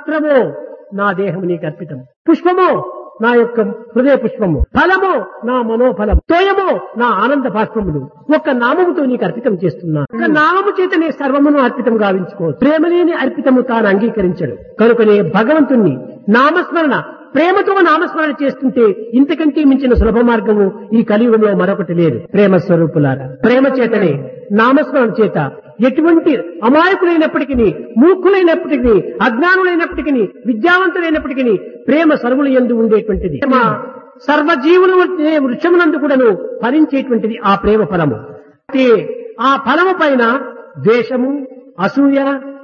పత్రమో నా దేహం నీకు అర్పితం పుష్పమో నా యొక్క హృదయ పుష్పము ఫలమో నా మనోఫలం తోయమో నా ఆనంద బాష్పములు ఒక్క నామముతో నీకు అర్పితం చేస్తున్నా ఒక నామము చేతనే సర్వమును అర్పితం గావించుకో ప్రేమలేని అర్పితము తాను అంగీకరించడు కనుకనే భగవంతుణ్ణి నామస్మరణ ప్రేమతో నామస్మరణ చేస్తుంటే ఇంతకంటే మించిన సులభ మార్గము ఈ కలియుగంలో మరొకటి లేదు ప్రేమ స్వరూపులారా ప్రేమ చేతనే నామస్మరణ చేత ఎటువంటి అమాయకులైనప్పటికీ మూర్ఖులైనప్పటికీ అజ్ఞానులైనప్పటికీ విద్యావంతులైనప్పటికీ ప్రేమ సర్వుల ఎందు ఉండేటువంటిది ప్రేమ సర్వజీవులు వృక్షమునందు కూడాను ఫలించేటువంటిది ఆ ప్రేమ ఫలము అయితే ఆ ఫలము పైన ద్వేషము అసూయ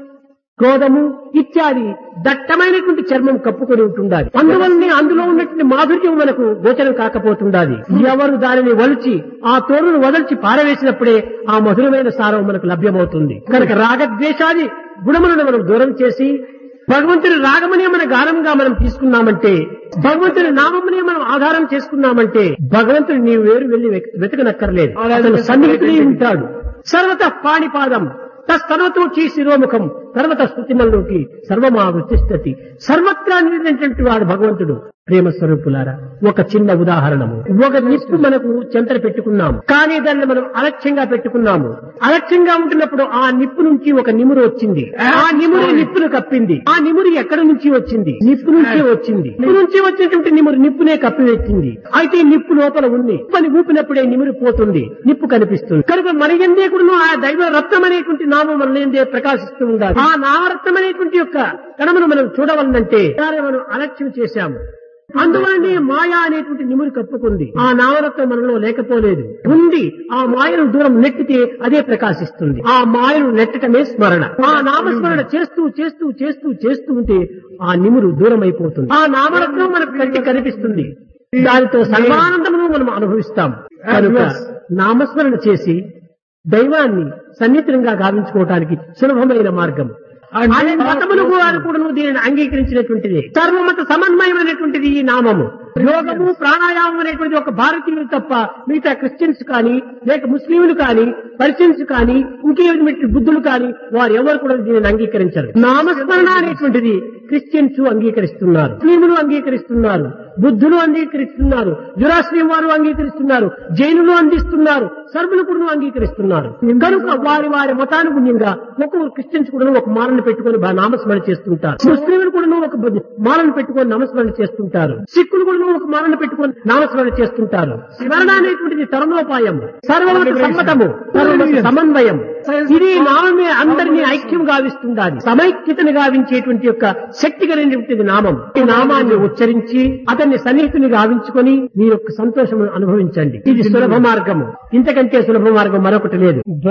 క్రోధము ఇత్యాది దట్టమైనటువంటి చర్మం కప్పుకొని ఉంటుండాలి అందువల్లనే అందులో ఉన్నటువంటి మాధుర్యం మనకు గోచరం కాకపోతుండాలి ఎవరు దానిని వలిచి ఆ తోడును వదల్చి పారవేసినప్పుడే ఆ మధురమైన సారం మనకు లభ్యమవుతుంది కనుక రాగద్వేషాది గుణములను మనం దూరం చేసి భగవంతుని రాగమనే మన గానంగా మనం తీసుకున్నామంటే భగవంతుని నామమునే మనం ఆధారం చేసుకున్నామంటే భగవంతుని నీవు వేరు వెళ్లి వెతకనక్కర్లేదు అతను సన్నిహితుడే ఉంటాడు సర్వత పాణిపాదం తస్తనతోచి శిరోముఖం సర్వత స్థుతిమల్లోకి సర్వమా వృత్తిష్టతి సర్వత్రా నిండినటువంటి వాడు భగవంతుడు ప్రేమ స్వరూపులారా ఒక చిన్న ఉదాహరణము ఒక నిప్పు మనకు చెంతన పెట్టుకున్నాము కానీ దాన్ని మనం అలక్ష్యంగా పెట్టుకున్నాము అలక్ష్యంగా ఉంటున్నప్పుడు ఆ నిప్పు నుంచి ఒక నిమురు వచ్చింది ఆ నిమురు నిప్పును కప్పింది ఆ నిమురు ఎక్కడి నుంచి వచ్చింది నిప్పు నుంచే వచ్చింది నిప్పు నుంచి వచ్చినటువంటి నిమురు నిప్పునే కప్పివెచ్చింది అయితే నిప్పు లోపల ఉంది పని ఊపినప్పుడే నిమురు పోతుంది నిప్పు కనిపిస్తుంది కనుక మన ఎందే కూడా ఆ దైవ రత్నం అనేటువంటి నామం మన ఎందే ప్రకాశిస్తూ ఉండాలి ఆ నామరత్నం అనేటువంటి యొక్క కణమును మనం చూడవలనంటే దాన్ని మనం అలక్ష్యం చేశాము అందువల్లనే మాయా అనేటువంటి నిమురు కప్పుకుంది ఆ నామరత్వం మనలో లేకపోలేదు ఉంది ఆ మాయను దూరం నెట్టితే అదే ప్రకాశిస్తుంది ఆ మాయను నెట్టటమే స్మరణ ఆ నామస్మరణ చేస్తూ చేస్తూ చేస్తూ చేస్తూ ఉంటే ఆ నిమురు దూరం అయిపోతుంది ఆ నామరత్నం మనకు కంటి కనిపిస్తుంది దానితో సర్వానందమును మనం అనుభవిస్తాం కనుక నామస్మరణ చేసి దైవాన్ని సన్నిహితంగా గావించుకోవటానికి సులభమైన మార్గం అనే మతములు వారు కూడా దీనిని అంగీకరించినటువంటిది సర్వమత సమన్వయమైనటువంటిది ఈ నామము యోగము ప్రాణాయామం అనేటువంటి ఒక భారతీయులు తప్ప మిగతా క్రిస్టియన్స్ కానీ లేక ముస్లింలు కానీ పర్షియన్స్ కానీ ఇంకేటువంటి బుద్ధులు కానీ వారు ఎవరు కూడా దీనిని అంగీకరించరు నామస్మరణ అనేటువంటిది క్రిస్టియన్స్ అంగీకరిస్తున్నారు ముస్లింలు అంగీకరిస్తున్నారు బుద్ధులు అంగీకరిస్తున్నారు జురాశ్రీం వారు అంగీకరిస్తున్నారు జైనులు అందిస్తున్నారు సర్వులు కూడా అంగీకరిస్తున్నారు కనుక వారి వారి మతానుగుణ్యంగా ఒక్కొక్క క్రిస్టియన్స్ కూడా ఒక మాలను పెట్టుకొని బా- నామస్మరణ చేస్తుంటారు ముస్లింలు కూడా ఒక బ- మాలను పెట్టుకొని నామస్మరణ చేస్తుంటారు సిక్కులు కూడా ఒక మాలను పెట్టుకొని నామస్మరణ చేస్తుంటారు స్మరణ అనేటువంటిది తరుణోపాయం సర్వమత సమ్మతము సర్వమత సమన్వయం ఇది నామమే అందరినీ ఐక్యం గావిస్తుండాలి సమైక్యతను గావించేటువంటి యొక్క శక్తి కలిగినటువంటిది నామం ఈ నామాన్ని ఉచ్చరించి అతన్ని సన్నిహితుని గావించుకొని మీ యొక్క సంతోషం అనుభవించండి ఇది సులభ మార్గము ఇంతకంటే సులభ మార్గం మరొకటి లేదు